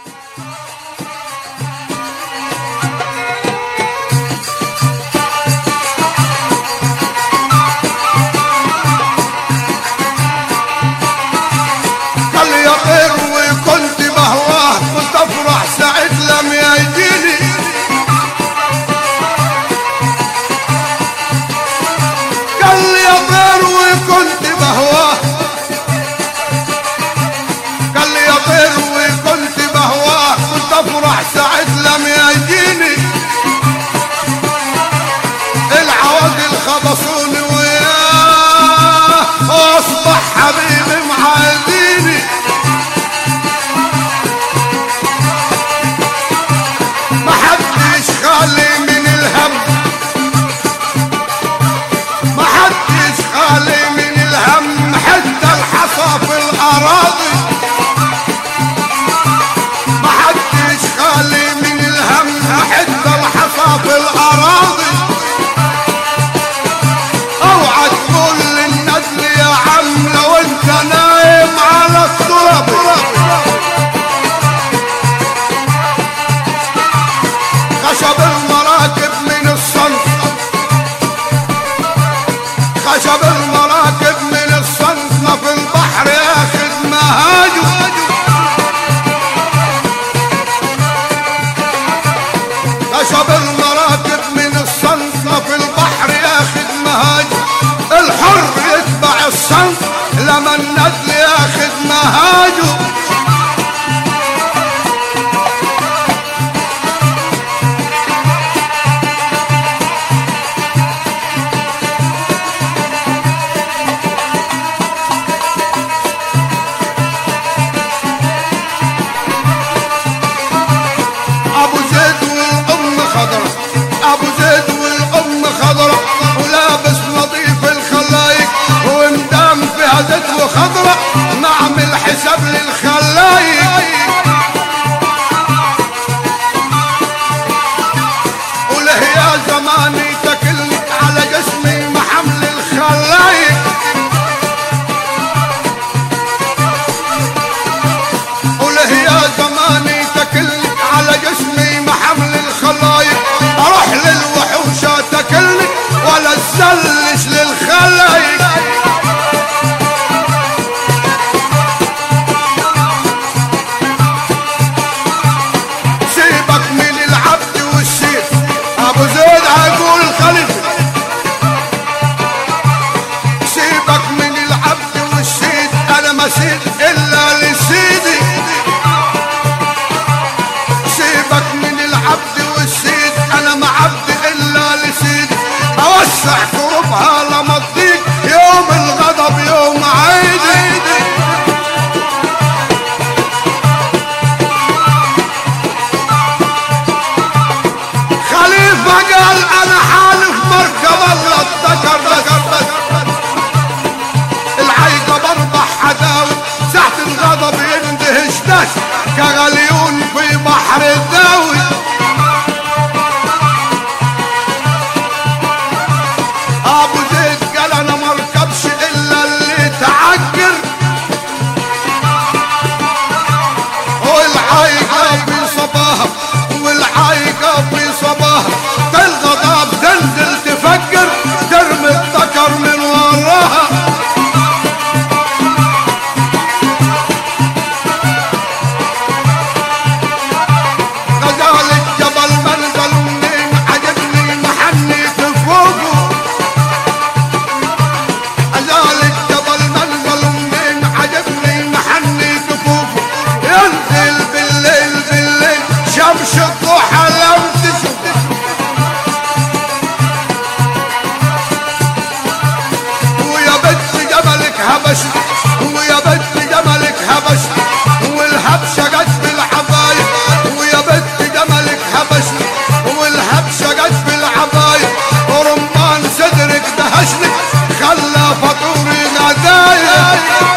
قال لي يا طير وكنت بهواه كنت افرح ساعة لم يجيني قال لي يا طير وكنت بهواه قال لي يا طير وكنت بهواه كنت افرح ساعة لم يجيني العواقل خبصوني وياه واصبح حبيبي معاديني ما حدش خالي من الهم ما حدش خالي من الهم حتى الحصى في الاراضي ما حدش خالي من الهم حتى الحصى في الاراضي اوعى تقول للنزل يا عم لو انت نايم على التراب خشب المراكب من الصنف خشب المراكب من الصنف ما في البحر ياخد مهاجه خشب المراكب من الصنف ما في البحر ياخد مهاجه الحر يتبع الصنف لما النزل ياخد مهاجه ابو زيد والام خضرة ابو زيد والام خضرة ولابس نظيف الخلايق ومدام فيها زيت وخضرة نعمل حساب للخلايق وله يا زماني تكلني على جسمي محمل الخلايق وله يا زماني تكلني على جسمي محمل الخلايق اروح للوحوش تكلني ولا تسلش للخلايق سيبك من العبد والسيف ابو زيد هيقول خليفه سيبك من العبد والسيد انا ما سيد الا لسيدي سيبك من العبد والسيد انا ما عبد الا لسيدي اوسع كربها لما تضيق يوم الغضب يوم عيدي خليفة قال انا حالف مركب الله اتذكر ذكر ذكر العيقة بربح حداوي ساعة الغضب يندهش دش كغليون في بحر الداوي ابو زيد قال انا مركبش الا اللي تعجر والعايقة في صباها والعايقة في صباها الغضب تنزل تفكر ترمي الذكر من وراها غزال الجبل منزل منين عجبني محني تفوقه غزال الجبل منزل منين عجبني محني تفوقه ينزل بالليل بالليل شمس الضحى لم تشوف ويا بنت جملك هبش ويا بنت جملك هبش والهبشة جت في العباية ويا بنت جملك هبش والهبشة جت في العباية ورمان صدرك دهشني خلى فطوري غدايا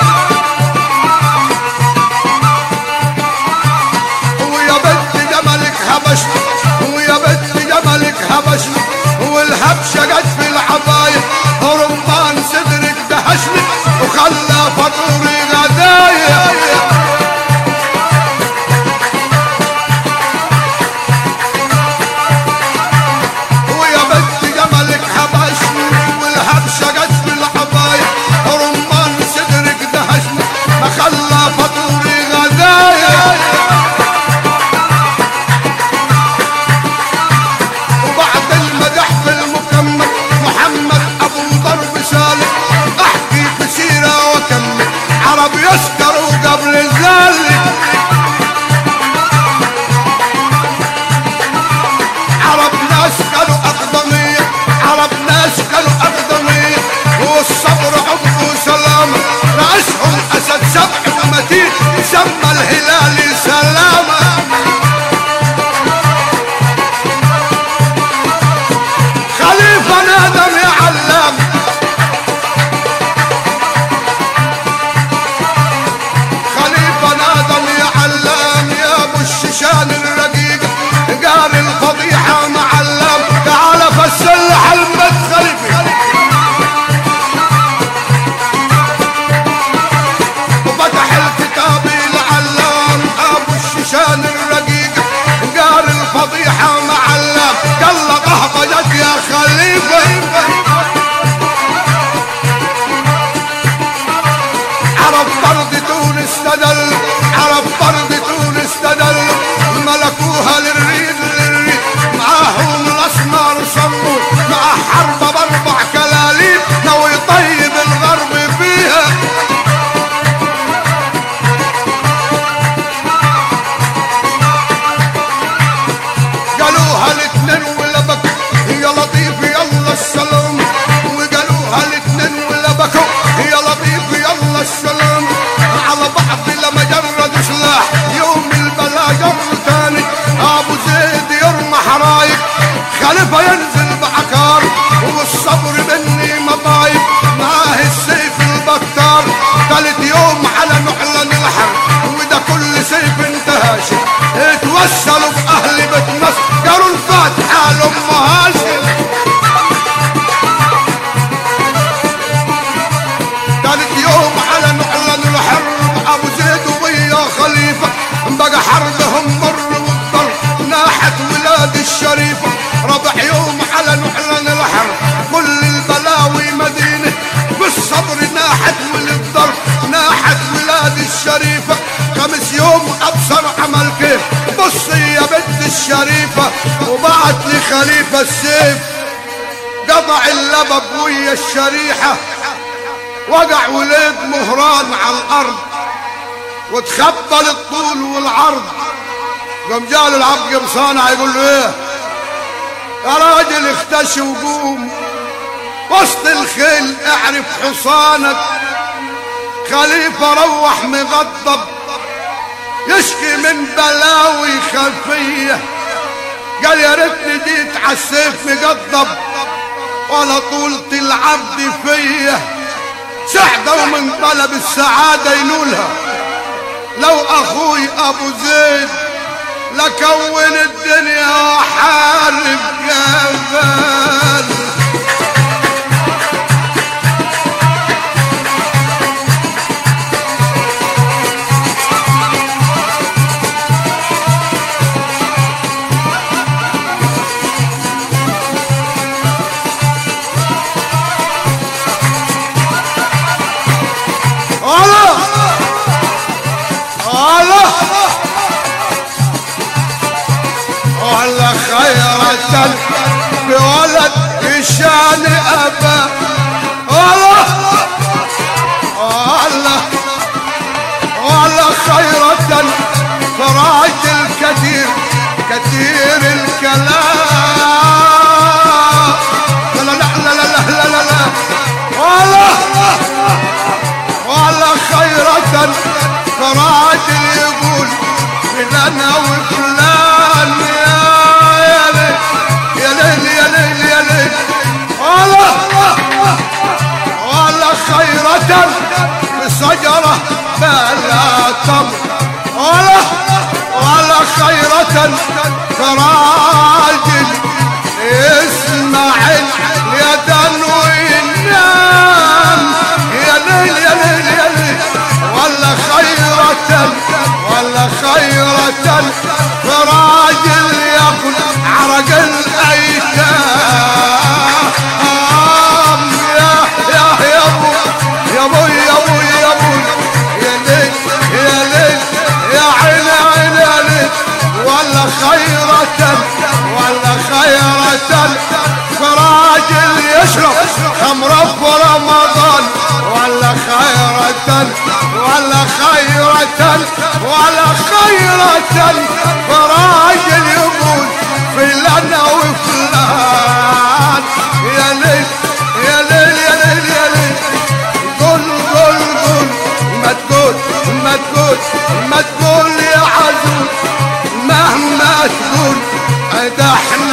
ويا بنت جملك هبشني ويا بنت جملك هبشني والهبشة جت في العباية رمان صدرك دهشني وخلى فطوري غدايا الريحة معلم قال قهبجت يا خليفة عرب فرد تونس تدل عرب فرد تونس تدل ملكوها للريد للريد معاهم الاسمر صموا مع حرب باربع كلاليب لو يطيب الغرب فيها قالوها الاثنين ولبك يا لطيف يلا السلام وقالوها الاثنين ولبكوا يا لطيف يلا السلام على بعض لما جرد سلاح يوم البلا جر تاني ابو زيد يرمى حرايق خلفه ينزل بعكار والصبر مني مطايب معاه السيف البكار ثالث يوم على نعلن الحرب وده كل سيف انتهاش اتوسلوا باهل بيت مصر قالوا الفاتحه لام هاشم ثالث يوم على نعلن الحرب ابو زيد ويا خليفه بقى حربهم مر والضر ناحت ولاد الشريفه ربع يوم على نعلن الحرب كل البلاوي مدينه بالصبر ناحت وللضر ناحت ولاد الشريفه خمس يوم ابصر عمل كيف بص يا بنت الشريفه وبعت لي خليفه السيف قطع اللبب ويا الشريحه وقع وليد مهران على الارض وتخبل الطول والعرض قام جاله العبد قمصانع يقول له ايه يا راجل اختش وقوم وسط الخيل اعرف حصانك خليفة روح مغضب يشكي من بلاوي خلفية قال يا ريتني جيت عالسيف مقضب ولا طولة العبد فيا سعدة ومن طلب السعادة ينولها لو اخوي ابو زيد لكون الدنيا وحارب جبل الله الله ولا خيرة بولد يشان أبا الله الله ولا خيرة فراج الكثير كثير الكلام لا لا لا لا لا لا لا لا والله ولا خيرة فراج يقول فلان وفلان يا يا ليل يا ليل يا ليل يا ليل ولا ولا خيرة بشجرة بلا تمر ولا ولا خيرة فراجل يسمع اليدن وينام يا ليل يا ليل يا ليل ولا خيرة ولا خيرة فراجل ياكل عرق الايتام يا يا يا ابو يا ابو يا ابو يا ابو يا ليل يا ليل يا عين عين يا ليل ولا خيرة ولا خيرة فراجل يشرب خمرة في رمضان ولا خيرة ولا خيرة ولا خيرة فراجل يقول فلان وفلان يا ليل يا ليل يا ليل يا ليل قول قول قول ما تقول ما تقول ما تقول يا عزوز مهما تقول ده احنا